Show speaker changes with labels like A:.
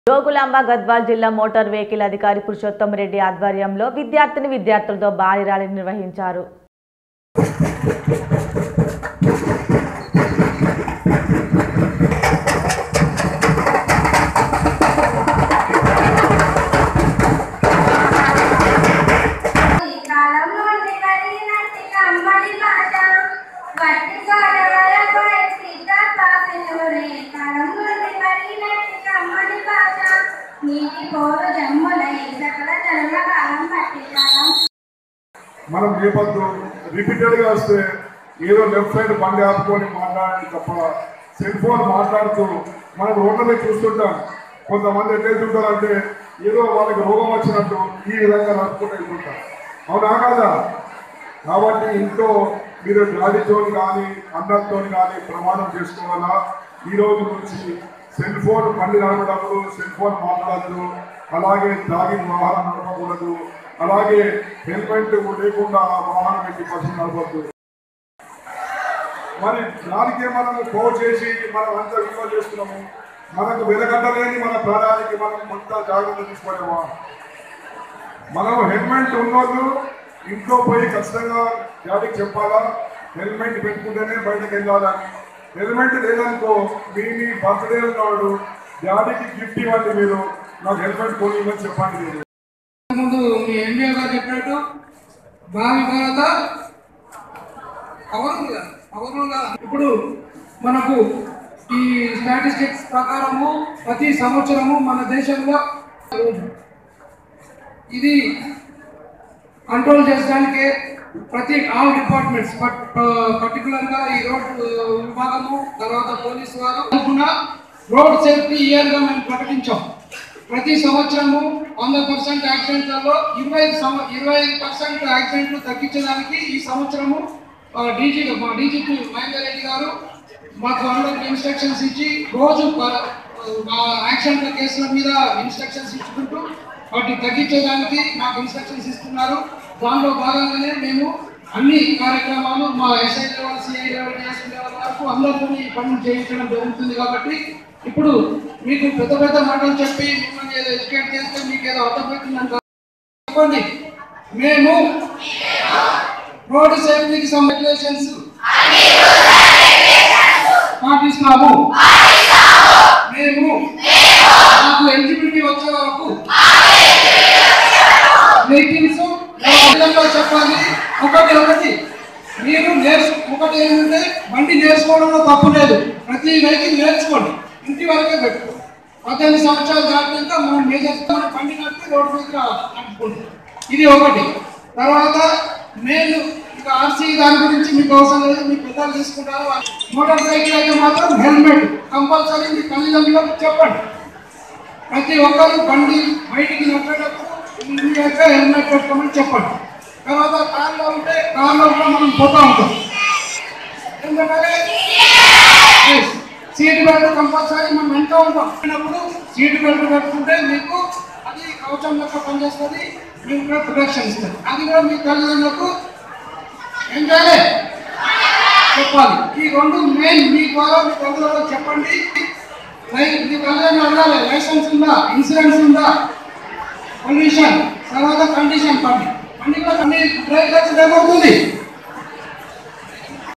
A: జోగులాంబ గద్వాల్ జిల్లా motor vehicle అధికారి పురుషోత్తం రెడ్డి ఆధ్వర్యంలో విద్యార్థిని విద్యార్థులతో భారీ ర్యాలీ నిర్వహించారు
B: ఈ కాలం నుండి కలిగినట్టి కమ్మడి భాష వట్టి గోడవలపై సీత పాపినూరే కాలం నుండి కలిగినట్టి కమ్మడి భాష నీటి పోరు జమ్ములై సకల జన్మ కాలం పట్టి కాలం
C: మనం నేపథ్యం రిపీటెడ్గా వస్తే ఏదో లెఫ్ట్ సైడ్ బండి ఆపుకొని మాట్లాడి తప్ప సెల్ ఫోన్ మాట్లాడుతూ మనం రోడ్ల మీద చూస్తుంటాం కొంతమంది ఎట్లయితుంటారంటే ఏదో వాళ్ళకి రోగం వచ్చినట్టు ఈ విధంగా నడుపుకుంటూ వెళ్తుంటారు అవునా కాదా కాబట్టి ఇంట్లో మీరు డాడీతో కానీ అన్నతో కానీ ప్రమాణం చేసుకోవాలా ఈ రోజు నుంచి సెల్ ఫోన్ బండి నడపడము సెల్ ఫోన్ మాట్లాడదు అలాగే తాగి వాహనం నడపకూడదు అలాగే హెల్మెట్ లేకుండా వాహనం ఎట్టి పర్సన్ నడపద్దు మరి దానికే మనం కోట్ చేసి మనం అంతా విలువ చేస్తున్నాము మనకు వెలగట్టలేని మన ప్రాణానికి మనం కొంత జాగ్రత్త తీసుకోలేమా మనం హెల్మెట్ ఉన్నోళ్ళు ఇంట్లో పోయి ఖచ్చితంగా డాడీకి చెప్పాలా హెల్మెట్ పెట్టుకుంటేనే బయటకు వెళ్ళాలని హెల్మెట్ లేదనుకో మీ మీ బర్త్డే ఉన్నాడు డాడీకి గిఫ్ట్ ఇవ్వండి మీరు నాకు హెల్మెట్ కొనివ్వని చెప్పండి మీరు
D: ముందు మీ ఎంబీఏ గారు చెప్పినట్టు భావి భారత పౌరులుగా పౌరులుగా ఇప్పుడు మనకు ఈ స్టాటిస్టిక్స్ ప్రకారము ప్రతి సంవత్సరము మన దేశంలో ఇది కంట్రోల్ చేయడానికి ప్రతి ఆల్ డిపార్ట్మెంట్స్ పర్టికులర్ గా ఈ రోడ్ విభాగము తర్వాత పోలీసు వారు అనుకున్న రోడ్ సేఫ్టీ ఇయర్ గా మేము ప్రకటించాం ప్రతి సంవత్సరము వంద పర్సెంట్ యాక్సిడెంట్లలో ఇరవై సంవ- ఇరవై ఐదు పర్సెంట్ యాక్సిడెంట్లు తగ్గించడానికి ఈ సంవత్సరము డీజీ మా డీజీపీ మహేందర్ రెడ్డి గారు మాకు అందరికి ఇన్స్ట్రక్షన్స్ ఇచ్చి రోజు ప- ఆ యాక్సిడెంట్ల కేసుల మీద ఇన్స్ట్రక్షన్స్ ఇచ్చుకుంటూ వాటిని తగ్గించడానికి మాకు ఇన్స్ట్రక్షన్స్ ఇస్తున్నారు దానిలో భాగంగానే మేము అన్ని కార్యక్రమాలు మా SI level CI level DSP level వరకు అందరితో ఈ పనులు చేయించడం జరుగుతుంది కాబట్టి ఇప్పుడు మీకు పెద్ద పెద్ద మాటలు చెప్పి మిమ్మల్ని ఏదో ఎడ్యుకేట్ చేస్తే మీకు ఏదో అర్థమవుతుందని కాదు. చెప్పండి మేము రోడ్డు సేఫ్టీకి సంబంధించి పాటిస్తాము మేము నాకు ఎలిజిబిలిటీ వచ్చే వరకు వెహికల్స్ విధంగా చెప్పాలి ఒకటి ఒకటి మీరు నేర్చు ఒకటి ఏంటంటే బండి నేర్చుకోవడంలో తప్పు లేదు ప్రతి వెహికల్ నేర్చుకోండి ఇంటి వరకే పెట్టుకో పద్దెనిమిది సంవత్సరాలు దాటినాక మనం మేజర్స్ మనం బండి నడిపి రోడ్డు మీద నడుపుకుంటాం ఇది ఒకటి తర్వాత నేను ఇక ఆర్సీ దాని గురించి మీకు అవసరం లేదు మీ పెద్దలు తీసుకుంటారు మోటార్ సైకిల్ అయితే మాత్రం హెల్మెట్ కంపల్సరీ మీ తల్లిదండ్రులకు చెప్పండి ప్రతి ఒక్కరు బండి బయటికి నడిపేటప్పుడు ఇమీడియట్గా హెల్మెట్ పెట్టుకోమని చెప్పండి తర్వాత కార్లో ఉంటే కార్లో కూడా మనం పోతా ఉంటాం ఎందుకంటే సీట్ బెల్ట్ కంపల్సరీ మనం వెంట ఉంటాం అయినప్పుడు సీట్ బెల్ట్ పెట్టుకుంటే మీకు అది కవచం లెక్క పనిచేస్తుంది మీకు కూడా ప్రొటెక్షన్ ఇస్తుంది అది కూడా మీ తల్లిదండ్రులకు ఏం చేయాలి చెప్పాలి ఈ రెండు మెయిన్ మీ ద్వారా మీ తల్లిదండ్రులకు చెప్పండి లై- మీ తల్లిదండ్రులు అడగాలి లైసెన్స్ ఉందా ఇన్సూరెన్స్ ఉందా పొల్యూషన్ తర్వాత కండిషన్ పండి పండి కూడా అన్ని బ్రేక్ యాక్సిడెంట్ అవుతుంది